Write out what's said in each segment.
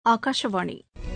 ಆಕಾಶವಾಣಿ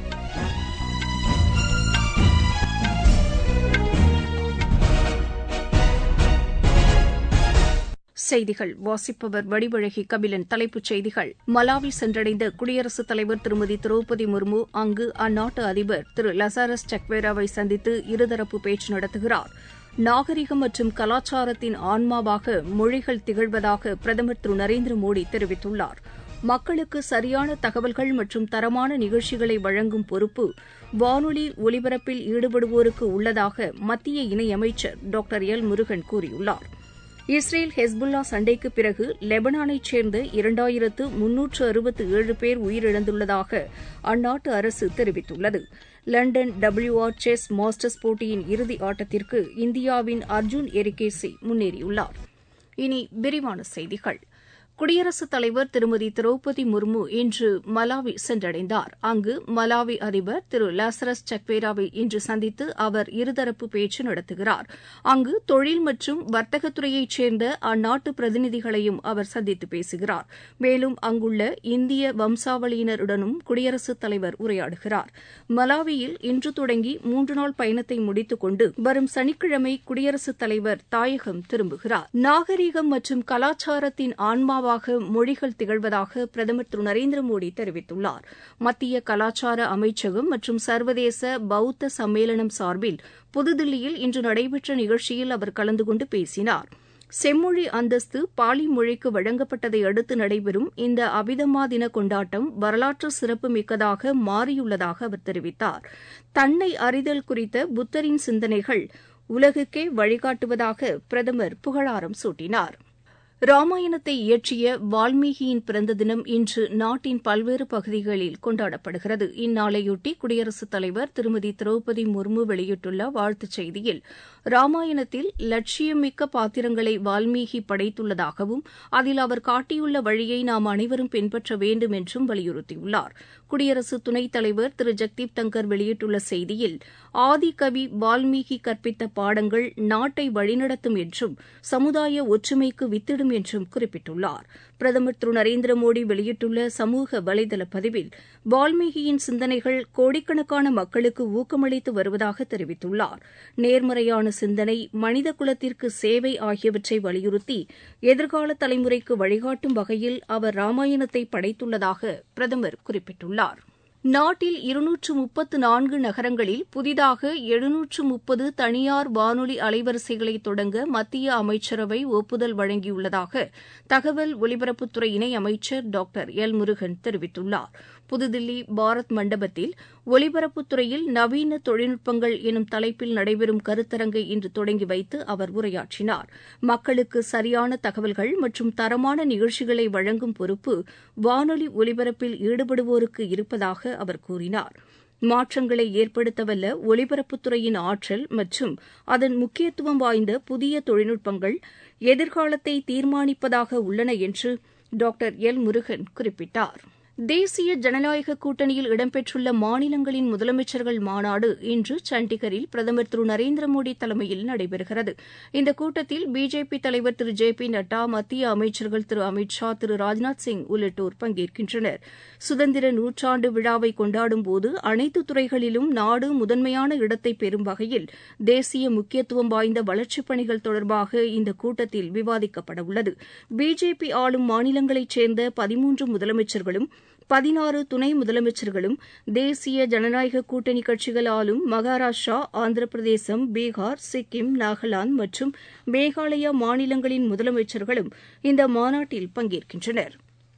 செய்திகள் வாசிப்பவர் வடிவழகி கபிலன் தலைப்புச் செய்திகள் மலாவி சென்றடைந்த குடியரசுத் தலைவர் திருமதி திரௌபதி முர்மு அங்கு அந்நாட்டு அதிபர் திரு லசாரஸ் டக்வேராவை சந்தித்து இருதரப்பு பேச்சு நடத்துகிறார் நாகரிகம் மற்றும் கலாச்சாரத்தின் ஆன்மாவாக மொழிகள் திகழ்வதாக பிரதமர் திரு நரேந்திர மோடி தெரிவித்துள்ளார் மக்களுக்கு சரியான தகவல்கள் மற்றும் தரமான நிகழ்ச்சிகளை வழங்கும் பொறுப்பு வானொலி ஒலிபரப்பில் ஈடுபடுவோருக்கு உள்ளதாக மத்திய இணையமைச்சர் டாக்டர் எல் முருகன் கூறியுள்ளார் இஸ்ரேல் ஹெஸ்புல்லா சண்டைக்கு பிறகு லெபனானைச் சேர்ந்த இரண்டாயிரத்து முன்னூற்று அறுபத்து ஏழு பேர் உயிரிழந்துள்ளதாக அந்நாட்டு அரசு தெரிவித்துள்ளது London W R chess masters போட்டியின் இறுதி ஆட்டத்திற்கு இந்தியாவின் அர்ஜுன் எரிகேசி முன்னேறியுள்ளார் இனி விரிவான செய்திகள் குடியரசுத் தலைவர் திருமதி திரௌபதி முர்மு இன்று மலாவி சென்றடைந்தார் அங்கு மலாவி அதிபர் திரு லாசரஸ் சக்வேராவை இன்று சந்தித்து அவர் இருதரப்பு பேச்சு நடத்துகிறார் அங்கு தொழில் மற்றும் வர்த்தகத்துறையைச் சேர்ந்த அந்நாட்டு பிரதிநிதிகளையும் அவர் சந்தித்து பேசுகிறார் மேலும் அங்குள்ள இந்திய வம்சாவளியினருடனும் குடியரசுத் தலைவர் உரையாடுகிறார் மலாவியில் இன்று தொடங்கி மூன்று நாள் பயணத்தை முடித்துக் கொண்டு வரும் சனிக்கிழமை குடியரசுத் தலைவர் தாயகம் திரும்புகிறார் நாகரீகம் மற்றும் கலாச்சாரத்தின் ஆன்மாவாக மொழிகள் திகழ்வதாக பிரதமர் திரு நரேந்திர மோடி தெரிவித்துள்ளார் மத்திய கலாச்சார அமைச்சகம் மற்றும் சர்வதேச பௌத்த சம்மேளனம் சார்பில் புதுதில்லியில் இன்று நடைபெற்ற நிகழ்ச்சியில் அவர் கலந்து கொண்டு பேசினார் செம்மொழி அந்தஸ்து பாலி மொழிக்கு வழங்கப்பட்டதை அடுத்து நடைபெறும் இந்த அபிதமா தின கொண்டாட்டம் வரலாற்று சிறப்புமிக்கதாக மாறியுள்ளதாக அவர் தெரிவித்தார் தன்னை அறிதல் குறித்த புத்தரின் சிந்தனைகள் உலகுக்கே வழிகாட்டுவதாக பிரதமர் புகழாரம் சூட்டினார் ராமாயணத்தை இயற்றிய வால்மீகியின் பிறந்த தினம் இன்று நாட்டின் பல்வேறு பகுதிகளில் கொண்டாடப்படுகிறது இந்நாளையொட்டி குடியரசுத் தலைவர் திருமதி திரௌபதி முர்மு வெளியிட்டுள்ள வாழ்த்துச் செய்தியில் ராமாயணத்தில் லட்சியமிக்க பாத்திரங்களை வால்மீகி படைத்துள்ளதாகவும் அதில் அவர் காட்டியுள்ள வழியை நாம் அனைவரும் பின்பற்ற வேண்டும் என்றும் வலியுறுத்தியுள்ளார் குடியரசு துணைத் தலைவர் திரு ஜெக்தீப் தங்கர் வெளியிட்டுள்ள செய்தியில் ஆதிகவி வால்மீகி கற்பித்த பாடங்கள் நாட்டை வழிநடத்தும் என்றும் சமுதாய ஒற்றுமைக்கு வித்திடும் என்றும் குறிப்பிட்டுள்ளார் பிரதமர் திரு நரேந்திர மோடி வெளியிட்டுள்ள சமூக வலைதள பதிவில் வால்மீகியின் சிந்தனைகள் கோடிக்கணக்கான மக்களுக்கு ஊக்கமளித்து வருவதாக தெரிவித்துள்ளார் நேர்மறையான சிந்தனை மனித குலத்திற்கு சேவை ஆகியவற்றை வலியுறுத்தி எதிர்கால தலைமுறைக்கு வழிகாட்டும் வகையில் அவர் ராமாயணத்தை படைத்துள்ளதாக பிரதமர் குறிப்பிட்டுள்ளார் நாட்டில் இருநூற்று முப்பத்து நான்கு நகரங்களில் புதிதாக எழுநூற்று முப்பது தனியார் வானொலி அலைவரிசைகளை தொடங்க மத்திய அமைச்சரவை ஒப்புதல் வழங்கியுள்ளதாக தகவல் ஒலிபரப்புத்துறை இணை அமைச்சர் டாக்டர் எல் முருகன் தெரிவித்துள்ளார் புதுதில்லி பாரத் மண்டபத்தில் ஒலிபரப்புத்துறையில் நவீன தொழில்நுட்பங்கள் எனும் தலைப்பில் நடைபெறும் கருத்தரங்கை இன்று தொடங்கி வைத்து அவர் உரையாற்றினார் மக்களுக்கு சரியான தகவல்கள் மற்றும் தரமான நிகழ்ச்சிகளை வழங்கும் பொறுப்பு வானொலி ஒலிபரப்பில் ஈடுபடுவோருக்கு இருப்பதாக அவர் கூறினார் மாற்றங்களை ஏற்படுத்தவல்ல ஒலிபரப்புத்துறையின் ஆற்றல் மற்றும் அதன் முக்கியத்துவம் வாய்ந்த புதிய தொழில்நுட்பங்கள் எதிர்காலத்தை தீர்மானிப்பதாக உள்ளன என்று டாக்டர் எல் முருகன் குறிப்பிட்டார் தேசிய ஜனநாயக கூட்டணியில் இடம்பெற்றுள்ள மாநிலங்களின் முதலமைச்சர்கள் மாநாடு இன்று சண்டிகரில் பிரதமர் திரு நரேந்திர மோடி தலைமையில் நடைபெறுகிறது இந்த கூட்டத்தில் பிஜேபி தலைவர் திரு ஜே பி நட்டா மத்திய அமைச்சர்கள் திரு அமித் ஷா திரு ராஜ்நாத் சிங் உள்ளிட்டோர் பங்கேற்கின்றனர் சுதந்திர நூற்றாண்டு விழாவை கொண்டாடும்போது அனைத்து துறைகளிலும் நாடு முதன்மையான இடத்தை பெறும் வகையில் தேசிய முக்கியத்துவம் வாய்ந்த வளர்ச்சிப் பணிகள் தொடர்பாக இந்த கூட்டத்தில் விவாதிக்கப்பட உள்ளது பிஜேபி ஆளும் மாநிலங்களைச் சேர்ந்த பதிமூன்று முதலமைச்சர்களும் பதினாறு துணை முதலமைச்சர்களும் தேசிய ஜனநாயக கூட்டணி கட்சிகள் ஆளும் மகாராஷ்டிரா ஆந்திர பிரதேசம் பீகார் சிக்கிம் நாகாலாந்து மற்றும் மேகாலயா மாநிலங்களின் முதலமைச்சர்களும் இந்த மாநாட்டில் பங்கேற்கின்றனா்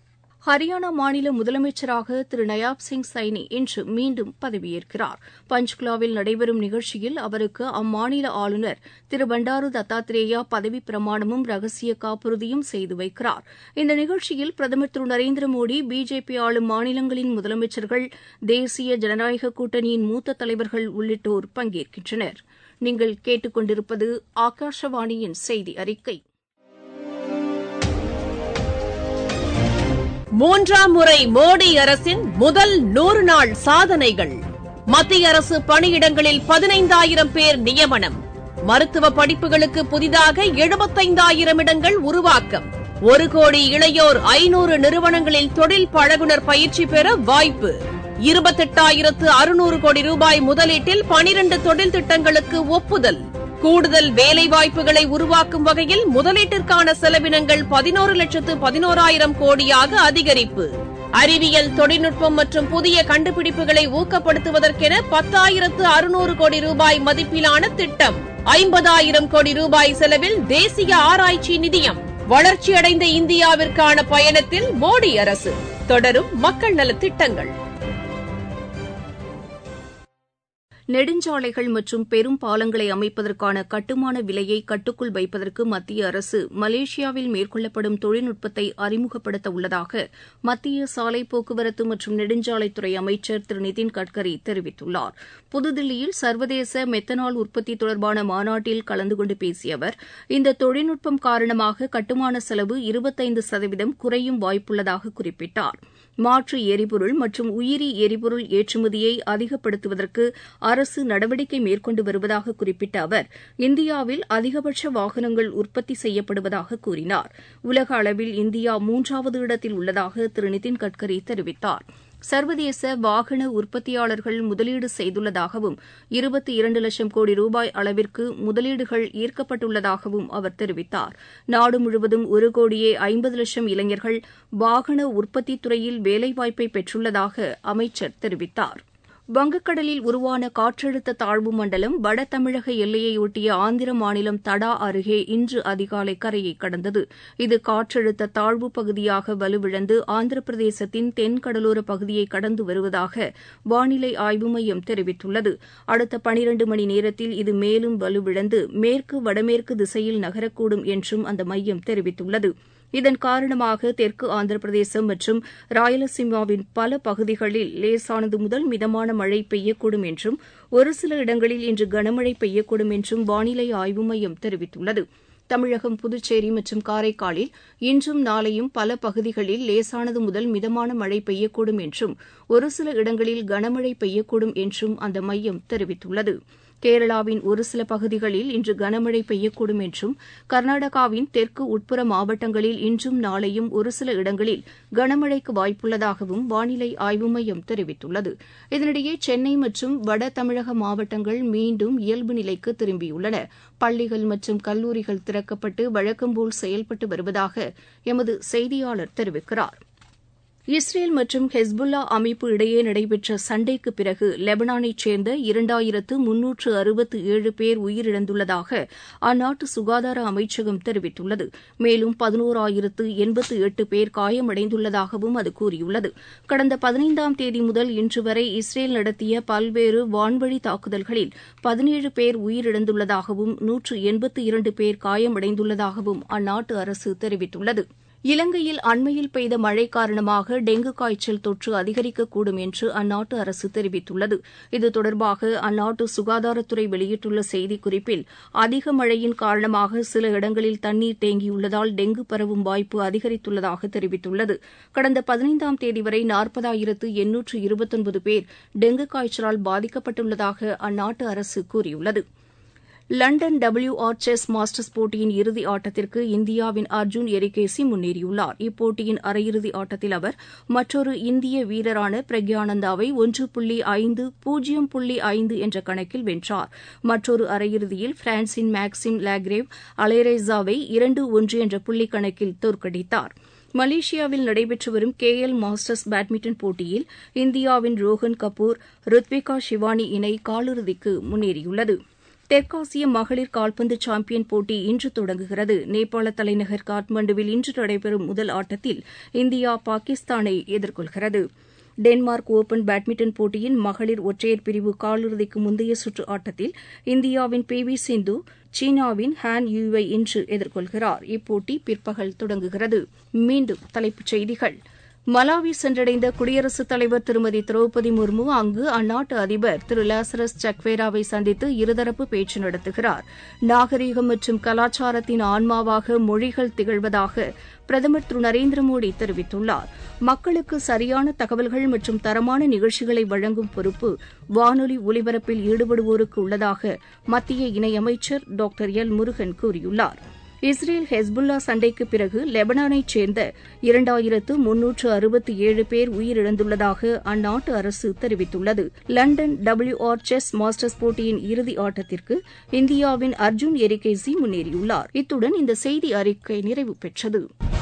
ஹரியானா மாநில முதலமைச்சராக திரு நயாப் சிங் சைனி இன்று மீண்டும் பதவியேற்கிறார் பஞ்ச்குலாவில் நடைபெறும் நிகழ்ச்சியில் அவருக்கு அம்மாநில ஆளுநர் திரு பண்டாரு தத்தாத்திரேயா பதவிப் பிரமாணமும் ரகசிய காப்புறுதியும் செய்து வைக்கிறார் இந்த நிகழ்ச்சியில் பிரதமர் திரு நரேந்திர மோடி பிஜேபி ஆளும் மாநிலங்களின் முதலமைச்சர்கள் தேசிய ஜனநாயக கூட்டணியின் மூத்த தலைவர்கள் உள்ளிட்டோர் பங்கேற்கின்றனர் நீங்கள் கேட்டுக்கொண்டிருப்பது ஆகாஷவாணியின் செய்தி அறிக்கை மூன்றாம் முறை மோடி அரசின் முதல் நூறு நாள் சாதனைகள் மத்திய அரசு பணியிடங்களில் பதினைந்தாயிரம் பேர் நியமனம் மருத்துவ படிப்புகளுக்கு புதிதாக எழுபத்தைந்தாயிரம் இடங்கள் உருவாக்கம் ஒரு கோடி இளையோர் ஐநூறு நிறுவனங்களில் தொழில் பழகுனர் பயிற்சி பெற வாய்ப்பு இருபத்தெட்டாயிரத்து அறுநூறு கோடி ரூபாய் முதலீட்டில் பனிரண்டு தொழில் திட்டங்களுக்கு ஒப்புதல் கூடுதல் வேலைவாய்ப்புகளை உருவாக்கும் வகையில் முதலீட்டிற்கான செலவினங்கள் பதினோரு லட்சத்து பதினோராயிரம் கோடியாக அதிகரிப்பு அறிவியல் தொழில்நுட்பம் மற்றும் புதிய கண்டுபிடிப்புகளை ஊக்கப்படுத்துவதற்கென பத்தாயிரத்து அறுநூறு கோடி ரூபாய் மதிப்பிலான திட்டம் ஐம்பதாயிரம் கோடி ரூபாய் செலவில் தேசிய ஆராய்ச்சி நிதியம் வளர்ச்சியடைந்த இந்தியாவிற்கான பயணத்தில் மோடி அரசு தொடரும் மக்கள் நலத் திட்டங்கள் நெடுஞ்சாலைகள் மற்றும் பெரும் பாலங்களை அமைப்பதற்கான கட்டுமான விலையை கட்டுக்குள் வைப்பதற்கு மத்திய அரசு மலேசியாவில் மேற்கொள்ளப்படும் தொழில்நுட்பத்தை அறிமுகப்படுத்த உள்ளதாக மத்திய சாலை போக்குவரத்து மற்றும் நெடுஞ்சாலைத்துறை அமைச்சர் திரு நிதின் கட்கரி தெரிவித்துள்ளார் புதுதில்லியில் சர்வதேச மெத்தனால் உற்பத்தி தொடர்பான மாநாட்டில் கலந்து கொண்டு பேசிய அவர் இந்த தொழில்நுட்பம் காரணமாக கட்டுமான செலவு இருபத்தைந்து சதவீதம் குறையும் வாய்ப்புள்ளதாக குறிப்பிட்டார் மாற்று எரிபொருள் மற்றும் உயிரி எரிபொருள் ஏற்றுமதியை அதிகப்படுத்துவதற்கு அரசு நடவடிக்கை மேற்கொண்டு வருவதாக குறிப்பிட்ட அவர் இந்தியாவில் அதிகபட்ச வாகனங்கள் உற்பத்தி செய்யப்படுவதாக கூறினார் உலக அளவில் இந்தியா மூன்றாவது இடத்தில் உள்ளதாக திரு நிதின் கட்கரி தெரிவித்தார் சர்வதேச வாகன உற்பத்தியாளர்கள் முதலீடு செய்துள்ளதாகவும் இருபத்தி இரண்டு லட்சம் கோடி ரூபாய் அளவிற்கு முதலீடுகள் ஈர்க்கப்பட்டுள்ளதாகவும் அவர் தெரிவித்தார் நாடு முழுவதும் ஒரு கோடியே ஐம்பது லட்சம் இளைஞர்கள் வாகன உற்பத்தித் துறையில் வேலைவாய்ப்பை பெற்றுள்ளதாக அமைச்சர் தெரிவித்தார் வங்கக்கடலில் உருவான காற்றழுத்த தாழ்வு மண்டலம் வட தமிழக எல்லையையொட்டிய ஆந்திர மாநிலம் தடா அருகே இன்று அதிகாலை கரையை கடந்தது இது காற்றழுத்த தாழ்வு பகுதியாக வலுவிழந்து ஆந்திர பிரதேசத்தின் தென் கடலோர பகுதியை கடந்து வருவதாக வானிலை ஆய்வு மையம் தெரிவித்துள்ளது அடுத்த பனிரண்டு மணி நேரத்தில் இது மேலும் வலுவிழந்து மேற்கு வடமேற்கு திசையில் நகரக்கூடும் என்றும் அந்த மையம் தெரிவித்துள்ளது இதன் காரணமாக தெற்கு ஆந்திர பிரதேசம் மற்றும் ராயலசீமாவின் பல பகுதிகளில் லேசானது முதல் மிதமான மழை பெய்யக்கூடும் என்றும் ஒரு சில இடங்களில் இன்று கனமழை பெய்யக்கூடும் என்றும் வானிலை ஆய்வு மையம் தெரிவித்துள்ளது தமிழகம் புதுச்சேரி மற்றும் காரைக்காலில் இன்றும் நாளையும் பல பகுதிகளில் லேசானது முதல் மிதமான மழை பெய்யக்கூடும் என்றும் ஒரு சில இடங்களில் கனமழை பெய்யக்கூடும் என்றும் அந்த மையம் தெரிவித்துள்ளது கேரளாவின் ஒரு சில பகுதிகளில் இன்று கனமழை பெய்யக்கூடும் என்றும் கர்நாடகாவின் தெற்கு உட்புற மாவட்டங்களில் இன்றும் நாளையும் ஒரு சில இடங்களில் கனமழைக்கு வாய்ப்புள்ளதாகவும் வானிலை ஆய்வு மையம் தெரிவித்துள்ளது இதனிடையே சென்னை மற்றும் வட தமிழக மாவட்டங்கள் மீண்டும் இயல்பு நிலைக்கு திரும்பியுள்ளன பள்ளிகள் மற்றும் கல்லூரிகள் திறக்கப்பட்டு வழக்கம்போல் செயல்பட்டு வருவதாக எமது செய்தியாளர் தெரிவிக்கிறார் இஸ்ரேல் மற்றும் ஹெஸ்புல்லா அமைப்பு இடையே நடைபெற்ற சண்டைக்கு பிறகு லெபனானைச் சேர்ந்த இரண்டாயிரத்து முன்னூற்று அறுபத்து ஏழு பேர் உயிரிழந்துள்ளதாக அந்நாட்டு சுகாதார அமைச்சகம் தெரிவித்துள்ளது மேலும் பதினோராயிரத்து எண்பத்து எட்டு பேர் காயமடைந்துள்ளதாகவும் அது கூறியுள்ளது கடந்த பதினைந்தாம் தேதி முதல் இன்று வரை இஸ்ரேல் நடத்திய பல்வேறு வான்வழி தாக்குதல்களில் பதினேழு பேர் உயிரிழந்துள்ளதாகவும் நூற்று எண்பத்து இரண்டு பேர் காயமடைந்துள்ளதாகவும் அந்நாட்டு அரசு தெரிவித்துள்ளது இலங்கையில் அண்மையில் பெய்த மழை காரணமாக டெங்கு காய்ச்சல் தொற்று அதிகரிக்கக்கூடும் என்று அந்நாட்டு அரசு தெரிவித்துள்ளது இது தொடர்பாக அந்நாட்டு சுகாதாரத்துறை வெளியிட்டுள்ள செய்திக்குறிப்பில் அதிக மழையின் காரணமாக சில இடங்களில் தண்ணீர் தேங்கியுள்ளதால் டெங்கு பரவும் வாய்ப்பு அதிகரித்துள்ளதாக தெரிவித்துள்ளது கடந்த பதினைந்தாம் தேதி வரை நாற்பதாயிரத்து எண்ணூற்று இருபத்தொன்பது பேர் டெங்கு காய்ச்சலால் பாதிக்கப்பட்டுள்ளதாக அந்நாட்டு அரசு கூறியுள்ளது London W R chess masters போட்டியின் இறுதி ஆட்டத்திற்கு இந்தியாவின் அர்ஜுன் எரிகேசி முன்னேறியுள்ளார் இப்போட்டியின் அரையிறுதி ஆட்டத்தில் அவர் மற்றொரு இந்திய வீரரான பிரக்யானந்தாவை ஒன்று புள்ளி ஐந்து பூஜ்ஜியம் புள்ளி ஐந்து என்ற கணக்கில் வென்றார் மற்றொரு அரையிறுதியில் பிரான்சின் மேக்சிம் லாக்ரேவ் அலேரேசாவை இரண்டு ஒன்று என்ற புள்ளி கணக்கில் தோற்கடித்தார் மலேசியாவில் நடைபெற்று வரும் கே எல் மாஸ்டர்ஸ் பேட்மிண்டன் போட்டியில் இந்தியாவின் ரோஹன் கபூர் ருத்விகா ஷிவானி இணை காலிறுதிக்கு முன்னேறியுள்ளது தெற்காசிய மகளிர் கால்பந்து சாம்பியன் போட்டி இன்று தொடங்குகிறது நேபாள தலைநகர் காத்மண்டுவில் இன்று நடைபெறும் முதல் ஆட்டத்தில் இந்தியா பாகிஸ்தானை எதிர்கொள்கிறது டென்மார்க் ஒபன் பேட்மிண்டன் போட்டியின் மகளிர் ஒற்றையர் பிரிவு காலிறுதிக்கு முந்தைய சுற்று ஆட்டத்தில் இந்தியாவின் பி வி சிந்து சீனாவின் ஹான் யூவை இன்று எதிர்கொள்கிறார் இப்போட்டி பிற்பகல் தொடங்குகிறது மீண்டும் தலைப்புச் செய்திகள் மலாவி சென்றடைந்த குடியரசுத் தலைவர் திருமதி திரௌபதி முர்மு அங்கு அந்நாட்டு அதிபர் திரு லாசரஸ் சக்வேராவை சந்தித்து இருதரப்பு பேச்சு நடத்துகிறார் நாகரீகம் மற்றும் கலாச்சாரத்தின் ஆன்மாவாக மொழிகள் திகழ்வதாக பிரதமர் திரு நரேந்திர மோடி தெரிவித்துள்ளார் மக்களுக்கு சரியான தகவல்கள் மற்றும் தரமான நிகழ்ச்சிகளை வழங்கும் பொறுப்பு வானொலி ஒலிபரப்பில் ஈடுபடுவோருக்கு உள்ளதாக மத்திய இணையமைச்சர் டாக்டர் எல் முருகன் கூறியுள்ளார் இஸ்ரேல் ஹெஸ்புல்லா சண்டைக்கு பிறகு லெபனானைச் சேர்ந்த இரண்டாயிரத்து முன்னூற்று அறுபத்தி ஏழு பேர் உயிரிழந்துள்ளதாக அந்நாட்டு அரசு தெரிவித்துள்ளது London W R chess masters போட்டியின் இறுதி ஆட்டத்திற்கு இந்தியாவின் அர்ஜுன் எரிகேசி முன்னேறியுள்ளார் இத்துடன் இந்த செய்தி அறிக்கை நிறைவு பெற்றது